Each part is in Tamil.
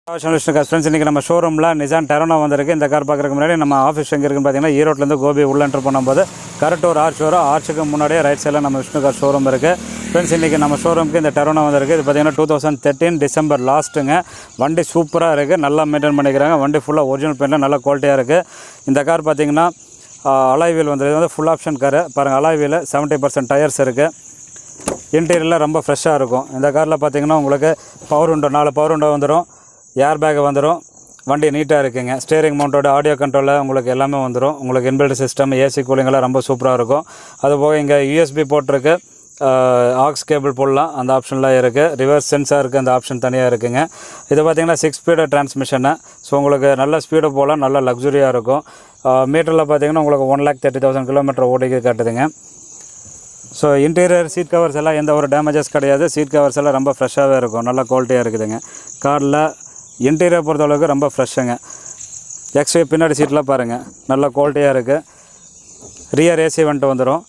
விஷ்ணு கார் ஃப்ரெண்ட்ஸ் இன்றைக்கி நம்ம ஷோரூமில் நிசான் டெரோனா வந்திருக்கு இந்த கார் பார்க்குறதுக்கு முன்னாடி நம்ம ஆஃபீஸ் எங்கே இருக்குன்னு பார்த்தீங்கன்னா ஈரோட்லேருந்து கோபி உள்ள என்ட்ரு பண்ணும்போது கரெக்ட் ஒரு ஆர்ச் வரும் ஆர்ச்சுக்கு முன்னாடியே ரைட் சைடில் நம்ம விஷ்ணு கார் ஷோரூம் இருக்குது ஃப்ரெண்ட்ஸ் இன்றைக்கி நம்ம ஷோரூமுக்கு இந்த டெரோனா வந்திருக்கு இது பார்த்தீங்கன்னா டூ தௌசண்ட் தேர்ட்டின் டிசம்பர் லாஸ்ட்டுங்க வண்டி சூப்பராக இருக்குது நல்லா மெயின்டைன் பண்ணிக்கிறாங்க வண்டி ஃபுல்லாக ஒரிஜினல் பெயிண்டில் நல்ல குவாலிட்டியாக இருக்குது இந்த கார் பார்த்தீங்கன்னா அலாய் வீல் வந்துருக்கு இது வந்து ஃபுல் ஆப்ஷன் காரு பாருங்கள் alloy wheel seventy percent tyres இருக்குது இன்டீரியரில் ரொம்ப ஃப்ரெஷ்ஷாக இருக்கும் இந்த காரில் பார்த்தீங்கன்னா உங்களுக்கு பவர் உண்டோ நாலு பவர் உண்டோ வந்துடும் ஏர் பேக் வந்துடும் வண்டி நீட்டாக இருக்குங்க ஸ்டேரிங் மவுண்டோட ஆடியோ கண்ட்ரோலில் உங்களுக்கு எல்லாமே வந்துடும் உங்களுக்கு இன்பில்ட் சிஸ்டம் ஏசி கூலிங்கெல்லாம் ரொம்ப சூப்பராக இருக்கும் அதுபோக இங்கே யூஎஸ்பி போட்டிருக்கு ஆக்ஸ் கேபிள் போடலாம் அந்த ஆப்ஷன்லாம் இருக்குது ரிவர்ஸ் சென்சாருக்கு அந்த ஆப்ஷன் தனியாக இருக்குங்க இது பார்த்தீங்கன்னா சிக்ஸ் ஸ்பீடு டிரான்ஸ்மிஷனு ஸோ உங்களுக்கு நல்ல ஸ்பீடு போகலாம் நல்ல லக்ஸுரியாக இருக்கும் மீட்டரில் பார்த்தீங்கன்னா உங்களுக்கு one lakh thirty thousand kilometre ஓடிக்கு காட்டுதுங்க ஸோ இன்டீரியர் சீட் கவர்ஸ் எல்லாம் எந்த ஒரு டேமேஜஸ் கிடையாது சீட் கவர்ஸ் எல்லாம் ரொம்ப ஃப்ரெஷ்ஷாகவே இருக்கும் நல்ல குவாலிட்டியாக இருக்குதுங்க காரில் இன்டீரியர் பொறுத்தளவுக்கு ரொம்ப ஃப்ரெஷ்ஷுங்க எக்ஸ்வே பின்னாடி சீட்லாம் பாருங்கள் நல்ல குவாலிட்டியாக இருக்குது ரியர் ஏசி வந்துட்டு வந்துடும்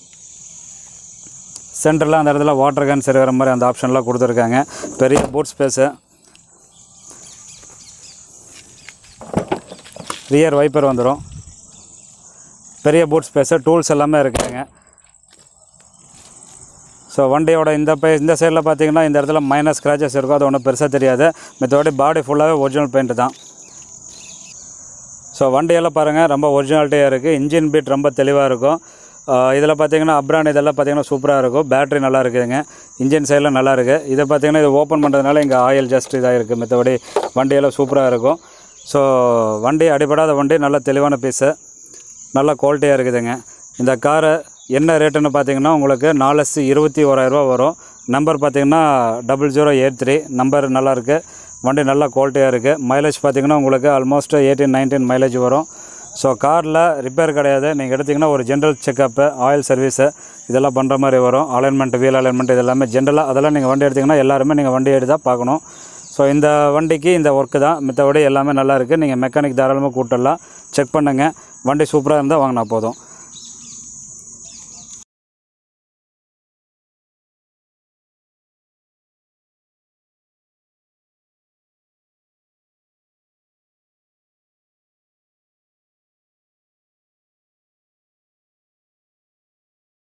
சென்டரில் அந்த இடத்துல வாட்டர் கேன் சரி வர மாதிரி அந்த ஆப்ஷன்லாம் கொடுத்துருக்காங்க பெரிய பூட் ஸ்பேஸு ரியர் வைப்பர் வந்துடும் பெரிய பூட் ஸ்பேஸு டூல்ஸ் எல்லாமே இருக்குதுங்க ஸோ வண்டியோட இந்த பே இந்த சைடில் பார்த்தீங்கன்னா இந்த இடத்துல மைனஸ் ஸ்க்ராச்சஸ் இருக்கும் அது ஒன்றும் பெருசாக தெரியாது மற்றபடி பாடி ஃபுல்லாகவே ஒரிஜினல் பெயிண்ட் தான் ஸோ வண்டியெல்லாம் பாருங்கள் ரொம்ப ஒரிஜினாலிட்டியாக இருக்குது இன்ஜின் பீட் ரொம்ப தெளிவாக இருக்கும் இதில் பார்த்தீங்கன்னா அப்ரான் இதெல்லாம் பார்த்தீங்கன்னா சூப்பராக இருக்கும் பேட்டரி நல்லா இருக்குதுங்க இன்ஜின் சைடில் நல்லா இருக்குது இதை பார்த்தீங்கன்னா இது ஓப்பன் பண்ணுறதுனால இங்கே ஆயில் ஜஸ்ட் இதாக இருக்குது மற்றபடி வண்டியெல்லாம் சூப்பராக இருக்கும் ஸோ வண்டி அடிபடாத வண்டி நல்ல தெளிவான பீஸு நல்ல குவாலிட்டியாக இருக்குதுங்க இந்த காரை என்ன ரேட்டுன்னு பார்த்தீங்கன்னா உங்களுக்கு நாலு லட்சத்து இருபத்தி ஓராயிரரூவா வரும் நம்பர் பார்த்தீங்கன்னா double zero eight three number நல்லாயிருக்கு வண்டி நல்லா குவாலிட்டியாக இருக்குது மைலேஜ் பார்த்தீங்கன்னா உங்களுக்கு ஆல்மோஸ்ட் எயிட்டீன் நைன்டீன் மைலேஜ் வரும் ஸோ காரில் ரிப்பேர் கிடையாது நீங்கள் எடுத்திங்கன்னா ஒரு ஜென்ரல் செக்கப்பு ஆயில் சர்வீஸு இதெல்லாம் பண்ணுற மாதிரி வரும் அலைன்மெண்ட் வீல் அலைன்மெண்ட் இது எல்லாமே ஜென்ரலாக அதெல்லாம் நீங்கள் வண்டி எடுத்திங்கன்னா எல்லாருமே நீங்கள் வண்டி எடுத்து தான் பார்க்கணும் ஸோ இந்த வண்டிக்கு இந்த ஒர்க்கு தான் மித்தபடி எல்லாமே நல்லா இருக்குது நீங்கள் மெக்கானிக் தாராளமாக கூப்பிட்டுடலாம் செக் பண்ணுங்கள் வண்டி சூப்பராக இருந்தால் வாங்கினா போதும்